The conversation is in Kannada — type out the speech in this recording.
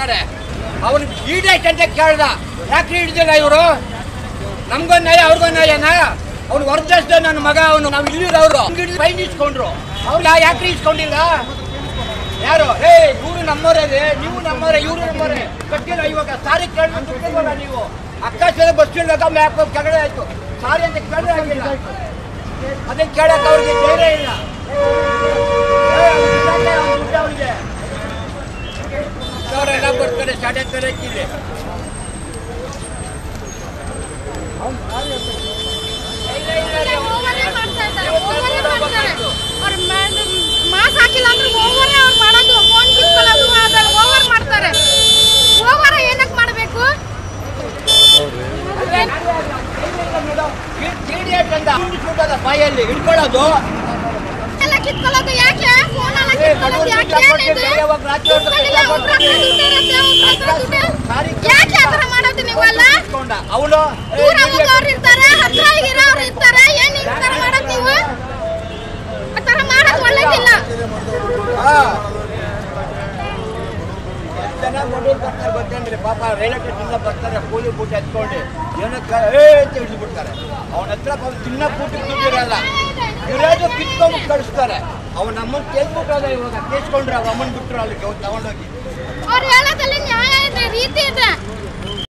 ಮಾಡ್ತಾರೆ ಅವ್ನು ಈಡೇಟ್ ಅಂತ ಕೇಳ್ದ ಯಾಕೆ ಹಿಡ್ದಿಲ್ಲ ಇವರು ನಮ್ಗೊಂದು ನ್ಯಾಯ ಅವ್ರಿಗೊಂದು ನ್ಯಾಯನ ಅವ್ನು ವರ್ಧಿಸ್ದೆ ನನ್ನ ಮಗ ಅವನು ನಾವು ಇಲ್ಲಿರೋರು ಫೈನ್ ಇಸ್ಕೊಂಡ್ರು ಅವ್ರು ಯಾಕೆ ಇಸ್ಕೊಂಡಿಲ್ಲ ಯಾರು ಏ ಇವರು ನಮ್ಮವರೇ ನೀವು ನಮ್ಮವರೇ ಇವರು ನಮ್ಮವರೇ ಕಟ್ಟಿಲ್ಲ ಇವಾಗ ಸಾರಿ ಕೇಳ್ಬೇಕು ದುಡ್ಡಿಲ್ವಲ್ಲ ನೀವು ಅಕ್ಕಸ್ವರ ಬಸ್ ಇಲ್ದಾಗ ಮ್ಯಾಪ್ ಕೆಳಗಡೆ ಆಯ್ತು ಸಾರಿ ಅಂತ ಕೇಳೇ ಆಗಿಲ್ಲ ಅದನ್ನ ಕೇಳಕ್ಕೆ ಅವ್ರಿಗೆ ಧೈರ್ಯ ಇಲ್ಲ ಏ, ಅವ್ನ್ ದುಡ್ಡಾಕೆ, ಅವ್ನ್ ದುಡ್ಡು ಅವ್ರಿಗೆ ಅವರೆಲ್ಲ ಬರ್ತಾರೆ ಸಾಡೆ ತರಕ್ಕಿದೆ ಓವರೇ ಮಾಡ್ತಾ ಇದ್ದಾರೆ ಓವರೇ ಮಾಡ್ತಾರೆ ಅವ್ರು ಮಾಸ್ ಹಾಕಿಲ್ಲ ಅಂದ್ರೆ ಓವರೇ ಅವ್ರು ಮಾಡೋದು ಫೋನ್ ಕಿತ್ಕೊಳ್ಳೋದು ಅದ್ರಲ್ಲಿ ಓವರ್ ಮಾಡ್ತಾರೆ ಓವರ್ ಏನಕ್ಕೆ ಮಾಡಬೇಕು ಬಾಯಲ್ಲಿ ಹಿಡ್ಕೊಳ್ಳೋದು ಎಲ್ಲ ಕಿತ್ಕೊಳ್ಳೋದು ಯಾಕೆ ಫೋನ್ ಎಲ್ಲ ಏ, ಕಿತ್ಕೊಳ್ಳೋದು ಯಾಕೆ ಬಡವ್ರು ಏನಿದು? ಯಾವಾಗ ರಾತ್ರಿ ಹೊತ್ತು ದುಡ್ಡಿಲ್ಲ, ಒಬ್ರ ಹತ್ರ ದುಡ್ಡು ಇರುತ್ತೆ, ಒಬ್ರ ಹತ್ರ ದುಡ್ಡು- ಯಾಕೆ ಆ ಥರ ಮಾಡೋದು ನೀವೆಲ್ಲ ಅವಳು ದೂರ ಹೋಗೋರು ಇರ್ತಾರೆ ಹತ್ರ ಇರೋರು ಇರ್ತಾರೆ ಏನ್ ಈ ಥರ ಮಾಡೋದು ನೀವು ಆ ಥರ ಮಾಡೋದು ಒಳ್ಳೇದಿಲ್ಲ ಜನ ಬಡವ್ರು ಬರ್ತಾರೆ ಗೊತ್ತೇನ್ರಿ ಪಾಪ ರೈಲ್ವೆ ಸ್ಟೇಷನ್ ಬರ್ತಾರೆ ಕೂಲಿ ಬೂಟ್ ಎತ್ಕೊಂಡು ಏನಕ್ಕೆ ಏ ಅಂತ ಹಿಡಿದ್ಬಿಡ್ತಾರೆ ಅವನ ಹತ್ರ ಪಾಪ ತಿನ್ನ ಬೂಟಿಗೆ ದುಡ್ಡಿರಲ್ಲ ಇರೋದು ಕಿತ್ಕೊಂಡು ಕಳಿಸ್ತಾರೆ ಅವ್ನು ನಮ್ಮನ್ನು ಕೇಳ್ಬಿಟ್ಟದ ಇವಾಗ ಕೇಸ್ಕೊಂಡ್ರೆ ಅವ ಅಮ್ಮನ್ ಬಿಟ್ರು ಅಲ್ಲಿಗೆ ಅವ್ನು ತಗೊಂಡೋಗಿ ಅವ್ರು ಹೇಳೋದ್ರಲ್ಲಿ ನ್ಯಾಯ ಇದೆ ರೀತಿ ಇದೆ